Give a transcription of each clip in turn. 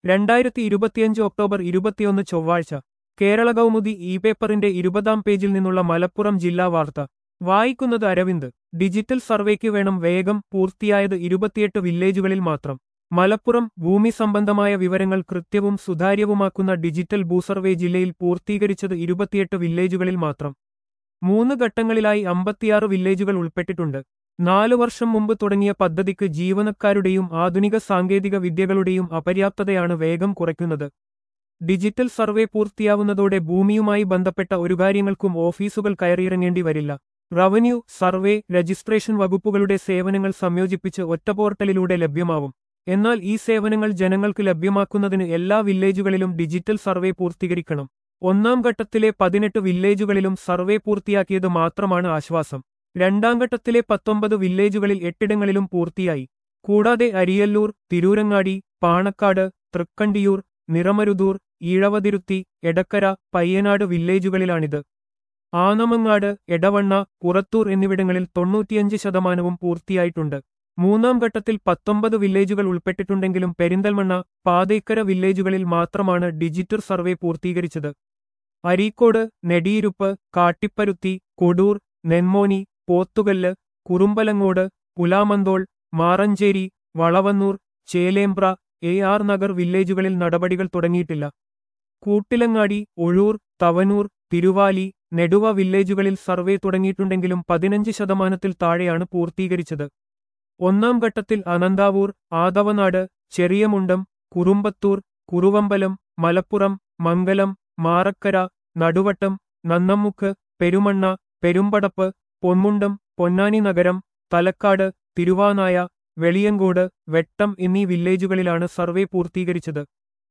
രണ്ടായിരത്തി ഇരുപത്തിയഞ്ച് ഒക്ടോബർ ഇരുപത്തിയൊന്ന് ചൊവ്വാഴ്ച കേരള കൗമുദി ഇ പേപ്പറിന്റെ ഇരുപതാം പേജിൽ നിന്നുള്ള മലപ്പുറം ജില്ലാ വാർത്ത വായിക്കുന്നത് അരവിന്ദ് ഡിജിറ്റൽ സർവേക്ക് വേണം വേഗം പൂർത്തിയായത് ഇരുപത്തിയെട്ട് വില്ലേജുകളിൽ മാത്രം മലപ്പുറം ഭൂമി സംബന്ധമായ വിവരങ്ങൾ കൃത്യവും സുതാര്യവുമാക്കുന്ന ഡിജിറ്റൽ ഭൂസർവേ ജില്ലയിൽ പൂർത്തീകരിച്ചത് ഇരുപത്തിയെട്ട് വില്ലേജുകളിൽ മാത്രം മൂന്ന് ഘട്ടങ്ങളിലായി അമ്പത്തിയാറ് വില്ലേജുകൾ ഉൾപ്പെട്ടിട്ടുണ്ട് നാലു വർഷം മുമ്പ് തുടങ്ങിയ പദ്ധതിക്ക് ജീവനക്കാരുടെയും ആധുനിക സാങ്കേതിക വിദ്യകളുടെയും അപര്യാപ്തതയാണ് വേഗം കുറയ്ക്കുന്നത് ഡിജിറ്റൽ സർവേ പൂർത്തിയാവുന്നതോടെ ഭൂമിയുമായി ബന്ധപ്പെട്ട ഒരു കാര്യങ്ങൾക്കും ഓഫീസുകൾ കയറിയിറങ്ങേണ്ടി വരില്ല റവന്യൂ സർവേ രജിസ്ട്രേഷൻ വകുപ്പുകളുടെ സേവനങ്ങൾ സംയോജിപ്പിച്ച് ഒറ്റ പോർട്ടലിലൂടെ ലഭ്യമാവും എന്നാൽ ഈ സേവനങ്ങൾ ജനങ്ങൾക്ക് ലഭ്യമാക്കുന്നതിന് എല്ലാ വില്ലേജുകളിലും ഡിജിറ്റൽ സർവേ പൂർത്തീകരിക്കണം ഒന്നാം ഘട്ടത്തിലെ പതിനെട്ട് വില്ലേജുകളിലും സർവേ പൂർത്തിയാക്കിയത് മാത്രമാണ് ആശ്വാസം രണ്ടാം ഘട്ടത്തിലെ പത്തൊമ്പത് വില്ലേജുകളിൽ എട്ടിടങ്ങളിലും പൂർത്തിയായി കൂടാതെ അരിയല്ലൂർ തിരൂരങ്ങാടി പാണക്കാട് തൃക്കണ്ടിയൂർ നിറമരുതൂർ ഈഴവതിരുത്തി എടക്കര പയ്യനാട് വില്ലേജുകളിലാണിത് ആനമങ്ങാട് എടവണ്ണ പുറത്തൂർ എന്നിവിടങ്ങളിൽ തൊണ്ണൂറ്റിയഞ്ച് ശതമാനവും പൂർത്തിയായിട്ടുണ്ട് മൂന്നാം ഘട്ടത്തിൽ പത്തൊമ്പത് വില്ലേജുകൾ ഉൾപ്പെട്ടിട്ടുണ്ടെങ്കിലും പെരിന്തൽമണ്ണ പാതയ്ക്കര വില്ലേജുകളിൽ മാത്രമാണ് ഡിജിറ്റൽ സർവേ പൂർത്തീകരിച്ചത് അരീക്കോട് നെടിയിരുപ്പ് കാട്ടിപ്പരുത്തി കൊടൂർ നെന്മോനി പോത്തുകല്ല് കുറുമ്പലങ്ങോട് പുലാമന്തോൾ മാറഞ്ചേരി വളവന്നൂർ ചേലേമ്പ്ര എ ആർ നഗർ വില്ലേജുകളിൽ നടപടികൾ തുടങ്ങിയിട്ടില്ല കൂട്ടിലങ്ങാടി ഒഴൂർ തവനൂർ തിരുവാലി നെടുവ വില്ലേജുകളിൽ സർവേ തുടങ്ങിയിട്ടുണ്ടെങ്കിലും പതിനഞ്ച് ശതമാനത്തിൽ താഴെയാണ് പൂർത്തീകരിച്ചത് ഒന്നാം ഘട്ടത്തിൽ അനന്താവൂർ ആദവനാട് ചെറിയമുണ്ടം കുറുമ്പത്തൂർ കുറുവമ്പലം മലപ്പുറം മംഗലം മാറക്കര നടുവട്ടം നന്നമ്മുക്ക് പെരുമണ്ണ പെരുമ്പടപ്പ് പൊന്മുണ്ടം പൊന്നാനി നഗരം തലക്കാട് തിരുവാനായ വെളിയങ്കോട് വെട്ടം എന്നീ വില്ലേജുകളിലാണ് സർവേ പൂർത്തീകരിച്ചത്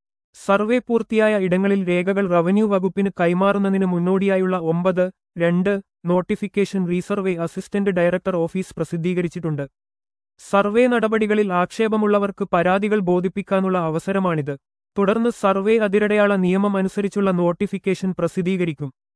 സർവേ പൂർത്തിയായ ഇടങ്ങളിൽ രേഖകൾ റവന്യൂ വകുപ്പിന് കൈമാറുന്നതിന് മുന്നോടിയായുള്ള ഒമ്പത് രണ്ട് notification resurvey assistant director office പ്രസിദ്ധീകരിച്ചിട്ടുണ്ട് സർവേ നടപടികളിൽ ആക്ഷേപമുള്ളവർക്ക് പരാതികൾ ബോധിപ്പിക്കാനുള്ള അവസരമാണിത് തുടർന്ന് സർവേ അതിരടയാള നിയമം അനുസരിച്ചുള്ള നോട്ടിഫിക്കേഷൻ പ്രസിദ്ധീകരിക്കും